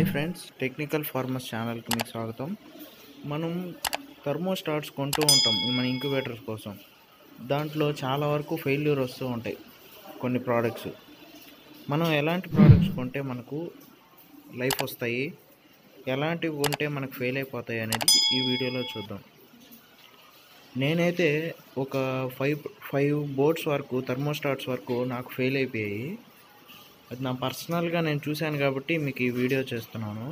hi friends technical farmers ఛానల్కి మీకు స్వాగతం మనం థర్మోస్టాట్స్ కొంటూ ఉంటాం మన ఇంక్యుబేటర్స్ కోసం దాంట్లో చాలా వరకు ఫెయిల్యూర్ వస్తూ ఉంటాయి కొన్ని ప్రోడక్ట్స్ మనం ఎలాంటి ప్రోడక్ట్స్ కొంటే మనకు లైఫ్ వస్తాయి ఎలాంటివి కొంటే మనకు ఫెయిల్ అయిపోతాయి అనేది ఈ వీడియోలో చూద్దాం నేనైతే ఒక ఫైవ్ ఫైవ్ బోర్డ్స్ వరకు థర్మోస్టాట్స్ వరకు నాకు ఫెయిల్ అయిపోయాయి అది నా పర్సనల్గా నేను చూశాను కాబట్టి మీకు ఈ వీడియో చేస్తున్నాను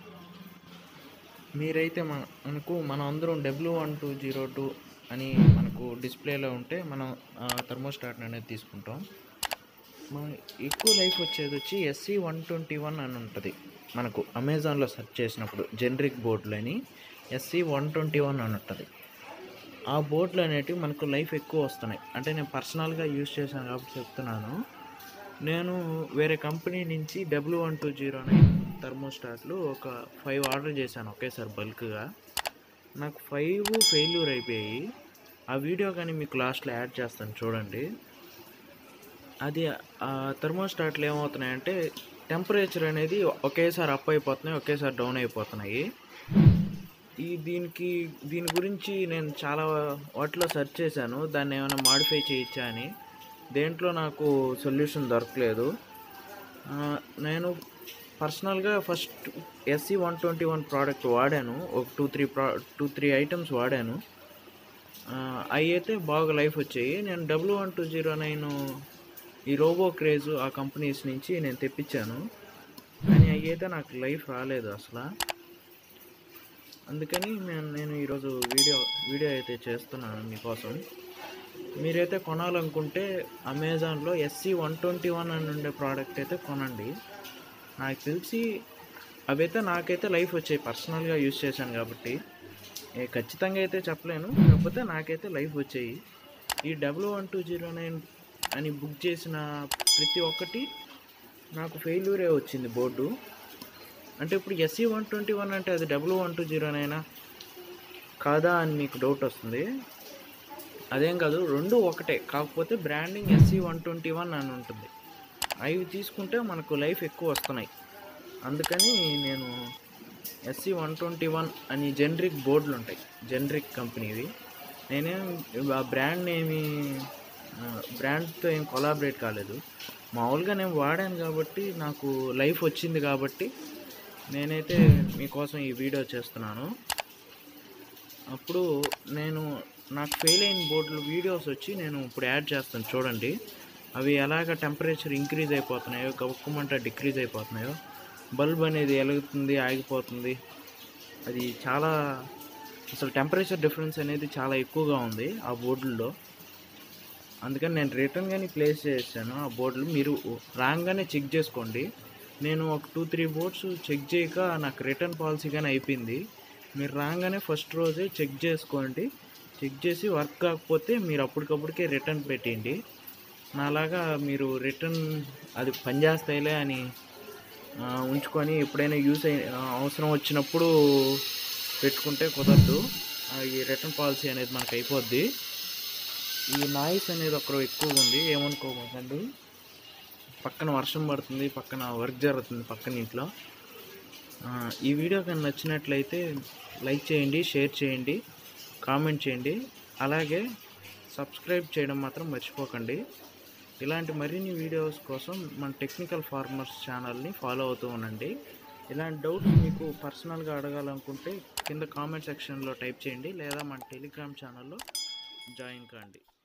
మీరైతే మన మనకు మనం అందరం W one two zero two అని మనకు డిస్ప్లేలో ఉంటే మనం ఆ థర్మోస్టాట్ అనేది తీసుకుంటాం మన ఎక్కువ లైఫ్ వచ్చేది వచ్చి ఎస్సీ వన్ ట్వంటీ వన్ అని ఉంటుంది మనకు అమెజాన్లో సెర్చ్ చేసినప్పుడు జెనరిక్ బోర్డులని ఎస్సీ వన్ ట్వంటీ వన్ అని ఉంటుంది ఆ బోర్డులు అనేటివి మనకు లైఫ్ ఎక్కువ వస్తున్నాయి అంటే నేను పర్సనల్గా యూజ్ చేశాను కాబట్టి చెప్తున్నాను నేను వేరే కంపెనీ నుంచి W one two zero nine థర్మోస్టాట్లు ఒక ఫైవ్ ఆర్డర్ చేశాను ఒకేసారి బల్క్గా నాకు ఫైవ్ ఫెయిల్యూర్ అయిపోయాయి ఆ వీడియో కానీ మీకు లాస్ట్లో యాడ్ చేస్తాను చూడండి అది ఆ థర్మోస్టాట్లు ఏమవుతున్నాయంటే టెంపరేచర్ అనేది ఒకేసారి అప్ అయిపోతున్నాయి ఒకేసారి డౌన్ అయిపోతున్నాయి ఈ దీనికి దీని గురించి నేను చాలా వాటిలో సెర్చ్ చేశాను దాన్ని ఏమైనా మాడిఫై చేయొచ్చా అని దేంట్లో నాకు సొల్యూషన్ దొరకలేదు ఆ, నేను పర్సనల్గా first SC one twenty one product వాడాను ఒక టూ త్రీ ప్రా టూ త్రీ ఐటమ్స్ వాడాను ఆ, అవి అయితే బాగా లైఫ్ వచ్చాయి నేను W one two zero nine ఈ రోబో క్రేజ్ ఆ కంపెనీస్ నుంచి నేను తెప్పించాను కానీ అవి అయితే నాకు లైఫ్ రాలేదు అసలు అందుకని నేను నేను ఈరోజు వీడియో వీడియో అయితే చేస్తున్నాను మీకోసం మీరైతే కొనాలనుకుంటే అమెజాన్లో ఎస్సీ వన్ ట్వంటీ వన్ అని ఉండే ప్రోడక్ట్ అయితే కొనండి నాకు తెలిసి అవైతే నాకైతే లైఫ్ వచ్చాయి పర్సనల్గా యూజ్ చేశాను కాబట్టి ఏ ఖచ్చితంగా అయితే చెప్పలేను కాకపోతే నాకైతే లైఫ్ వచ్చాయి ఈ W one two zero nine అని బుక్ చేసిన ప్రతి ఒక్కటి నాకు ఫెయిల్యూరే వచ్చింది బోర్డు అంటే ఇప్పుడు ఎస్సీ వన్ ట్వంటీ వన్ అంటే అది డబ్ల్యూ వన్ టూ జీరో నైనా కాదా అని మీకు డౌట్ వస్తుంది అదేం కాదు రెండు ఒకటే కాకపోతే branding SC one twenty one అని ఉంటుంది అవి తీసుకుంటే మనకు లైఫ్ ఎక్కువ వస్తున్నాయి అందుకని నేను ఎస్సీ వన్ ట్వంటీ వన్ అని జెనరిక్ బోర్డులు ఉంటాయి జెనరిక్ కంపెనీవి నేనేం ఆ బ్రాండ్ ఏమి బ్రాండ్తో ఏం కొలాబరేట్ కాలేదు మామూలుగా నేను వాడాను కాబట్టి నాకు లైఫ్ వచ్చింది కాబట్టి నేనైతే మీకోసం ఈ వీడియో చేస్తున్నాను అప్పుడు నేను నాకు ఫెయిల్ అయిన బోర్డులు వీడియోస్ వచ్చి నేను ఇప్పుడు యాడ్ చేస్తాను చూడండి అవి ఎలాగ టెంపరేచర్ ఇంక్రీజ్ అయిపోతున్నాయో గబుక్కమంట డిక్రీజ్ అయిపోతున్నాయో బల్బ్ అనేది ఎలుగుతుంది ఆగిపోతుంది అది చాలా అసలు టెంపరేచర్ డిఫరెన్స్ అనేది చాలా ఎక్కువగా ఉంది ఆ బోర్డుల్లో అందుకని నేను రిటర్న్ కానీ ప్లేస్ చేశాను ఆ బోర్డులు మీరు రాగానే చెక్ చేసుకోండి నేను ఒక టూ త్రీ బోర్డ్స్ చెక్ చేయక నాకు రిటర్న్ పాలసీ కానీ అయిపోయింది మీరు రాగానే ఫస్ట్ రోజే చెక్ చేసుకోండి చెక్ చేసి వర్క్ కాకపోతే మీరు అప్పటికప్పటికే రిటర్న్ పెట్టేయండి నాలాగా మీరు రిటర్న్ అది పనిచేస్తాయిలే అని ఆ, ఉంచుకొని ఎప్పుడైనా యూస్ అయి ఆ, అవసరం వచ్చినప్పుడు పెట్టుకుంటే కుదరదు ఆ, ఈ రిటర్న్ పాలసీ అనేది మనకు అయిపోద్ది ఈ నాయిస్ అనేది ఒకరు ఎక్కువగా ఉంది ఏమనుకోకండి పక్కన వర్షం పడుతుంది పక్కన వర్క్ జరుగుతుంది పక్కన ఇంట్లో ఆ, ఈ వీడియో కానీ నచ్చినట్లయితే లైక్ చేయండి షేర్ చేయండి కామెంట్ చేయండి అలాగే సబ్స్క్రైబ్ చేయడం మాత్రం మర్చిపోకండి ఇలాంటి మరిన్ని వీడియోస్ కోసం మన టెక్నికల్ ఫార్మర్స్ ఛానల్ని ఫాలో అవుతూ ఉండండి ఇలాంటి డౌట్స్ మీకు పర్సనల్గా అడగాలనుకుంటే కింద కామెంట్ సెక్షన్లో టైప్ చేయండి లేదా మన టెలిగ్రామ్ ఛానల్లో జాయిన్ కాండి